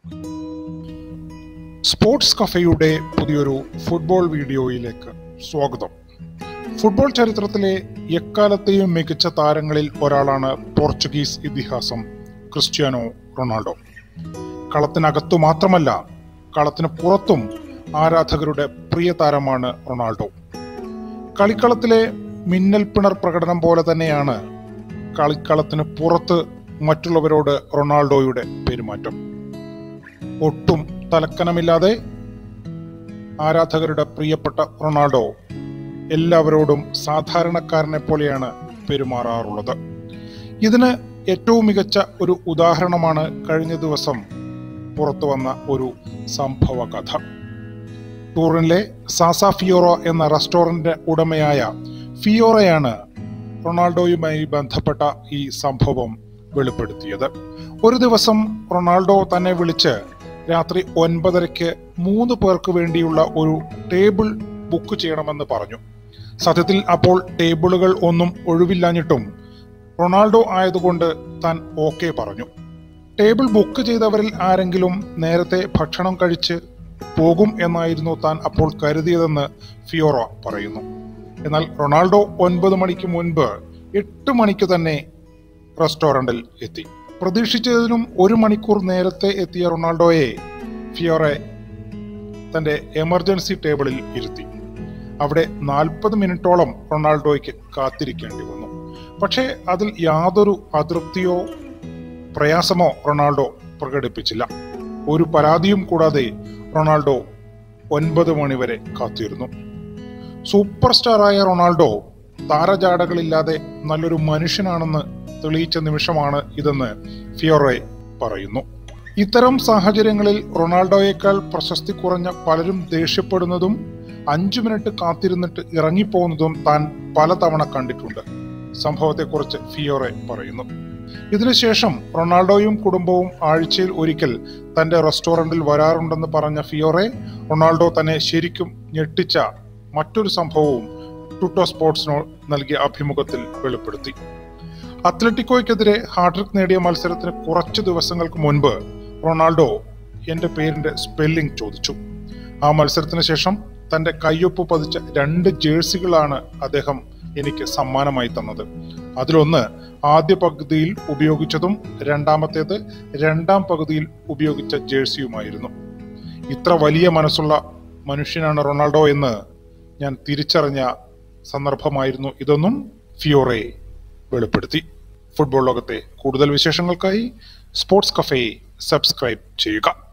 sports കഫയുടെ പുതിയൊരു football വീഡിയോയിലേക്ക് സ്വാഗതം ഫുട്ബോൾ ചരിത്രത്തിലെ എക്കാലത്തെയും മികച്ച താരങ്ങളിൽ ഒരാളാണ് പോർച്ചുഗീസ് ഇതിഹാസം ക്രിസ്ത്യാനോ റൊണാൾഡോ കളത്തിനകത്തു മാത്രമല്ല കളത്തിന് പുറത്തും ആരാധകരുടെ പ്രിയ താരമാണ് റൊണാൾഡോ കളിക്കളത്തിലെ മിന്നൽ പിണർ പ്രകടനം പോലെ തന്നെയാണ് കളിക്കളത്തിന് പുറത്ത് മറ്റുള്ളവരോട് റൊണാൾഡോയുടെ പെരുമാറ്റം ഒട്ടും തലക്കനമില്ലാതെ ആരാധകരുടെ പ്രിയപ്പെട്ട റൊണാൾഡോ എല്ലാവരോടും സാധാരണക്കാരനെ പോലെയാണ് പെരുമാറാറുള്ളത് ഇതിന് ഏറ്റവും മികച്ച ഒരു ഉദാഹരണമാണ് കഴിഞ്ഞ ദിവസം പുറത്തു വന്ന ഒരു സംഭവ കഥ ടൂറിനിലെ സാസ ഫിയോറോ എന്ന റെസ്റ്റോറന്റ് ഉടമയായ ഫിയോറയാണ് റൊണാൾഡോയുമായി ബന്ധപ്പെട്ട ഈ സംഭവം വെളിപ്പെടുത്തിയത് ഒരു ദിവസം റൊണാൾഡോ തന്നെ വിളിച്ച് രാത്രി ഒൻപതരയ്ക്ക് മൂന്ന് പേർക്ക് വേണ്ടിയുള്ള ഒരു ടേബിൾ ബുക്ക് ചെയ്യണമെന്ന് പറഞ്ഞു സത്യത്തിൽ അപ്പോൾ ടേബിളുകൾ ഒന്നും ഒഴിവില്ലാഞ്ഞിട്ടും റൊണാൾഡോ ആയതുകൊണ്ട് താൻ ഓക്കെ പറഞ്ഞു ടേബിൾ ബുക്ക് ചെയ്തവരിൽ ആരെങ്കിലും നേരത്തെ ഭക്ഷണം കഴിച്ച് പോകും എന്നായിരുന്നു താൻ അപ്പോൾ കരുതിയതെന്ന് ഫിയോറ പറയുന്നു എന്നാൽ റൊണാൾഡോ ഒൻപത് മണിക്ക് മുൻപ് എട്ട് മണിക്ക് തന്നെ റെസ്റ്റോറന്റിൽ എത്തി പ്രതീക്ഷിച്ചതിനും ഒരു മണിക്കൂർ നേരത്തെ എത്തിയ റൊണാൾഡോയെ ഫിയോറെ തന്റെ എമർജൻസി ടേബിളിൽ ഇരുത്തി അവിടെ നാൽപ്പത് മിനിറ്റോളം റൊണാൾഡോയ്ക്ക് കാത്തിരിക്കേണ്ടി വന്നു പക്ഷേ അതിൽ യാതൊരു അതൃപ്തിയോ പ്രയാസമോ റൊണാൾഡോ പ്രകടിപ്പിച്ചില്ല ഒരു പരാതിയും കൂടാതെ റൊണാൾഡോ ഒൻപത് മണിവരെ കാത്തിരുന്നു സൂപ്പർ സ്റ്റാറായ റൊണാൾഡോ താരജാടകളില്ലാതെ നല്ലൊരു മനുഷ്യനാണെന്ന് തെളിയിച്ച നിമിഷമാണ് ഇതെന്ന് ഫിയോറെ പറയുന്നു ഇത്തരം സാഹചര്യങ്ങളിൽ റൊണാൾഡോയേക്കാൾ പ്രശസ്തി കുറഞ്ഞ പലരും ദേഷ്യപ്പെടുന്നതും അഞ്ചു മിനിറ്റ് കാത്തിരുന്നിട്ട് ഇറങ്ങിപ്പോകുന്നതും താൻ പലതവണ കണ്ടിട്ടുണ്ട് സംഭവത്തെക്കുറിച്ച് ഫിയോറെ പറയുന്നു ഇതിനുശേഷം റൊണാൾഡോയും കുടുംബവും ആഴ്ചയിൽ ഒരിക്കൽ തന്റെ റെസ്റ്റോറന്റിൽ വരാറുണ്ടെന്ന് പറഞ്ഞ ഫിയോറെ റൊണാൾഡോ തന്നെ ശരിക്കും ഞെട്ടിച്ച മറ്റൊരു സംഭവവും ടുട്ടോ സ്പോർട്സിനോ നൽകിയ അഭിമുഖത്തിൽ വെളിപ്പെടുത്തി അത്ലറ്റിക്കോയ്ക്കെതിരെ ഹാട്രിക് നേടിയ മത്സരത്തിന് കുറച്ച് ദിവസങ്ങൾക്ക് മുൻപ് റൊണാൾഡോ എന്റെ പേരിന്റെ സ്പെല്ലിംഗ് ചോദിച്ചു ആ മത്സരത്തിന് ശേഷം തന്റെ കയ്യൊപ്പ് പതിച്ച രണ്ട് ജേഴ്സികളാണ് അദ്ദേഹം എനിക്ക് സമ്മാനമായി തന്നത് അതിലൊന്ന് ആദ്യ പകുതിയിൽ ഉപയോഗിച്ചതും രണ്ടാമത്തേത് രണ്ടാം പകുതിയിൽ ഉപയോഗിച്ച ജേഴ്സിയുമായിരുന്നു ഇത്ര വലിയ മനസ്സുള്ള മനുഷ്യനാണ് റൊണാൾഡോ എന്ന് ഞാൻ തിരിച്ചറിഞ്ഞ സന്ദർഭമായിരുന്നു ഇതൊന്നും ഫിയോറെ വെളിപ്പെടുത്തി ഫുട്ബോൾ ലോകത്തെ കൂടുതൽ വിശേഷങ്ങൾക്കായി സ്പോർട്സ് കഫേ സബ്സ്ക്രൈബ് ചെയ്യുക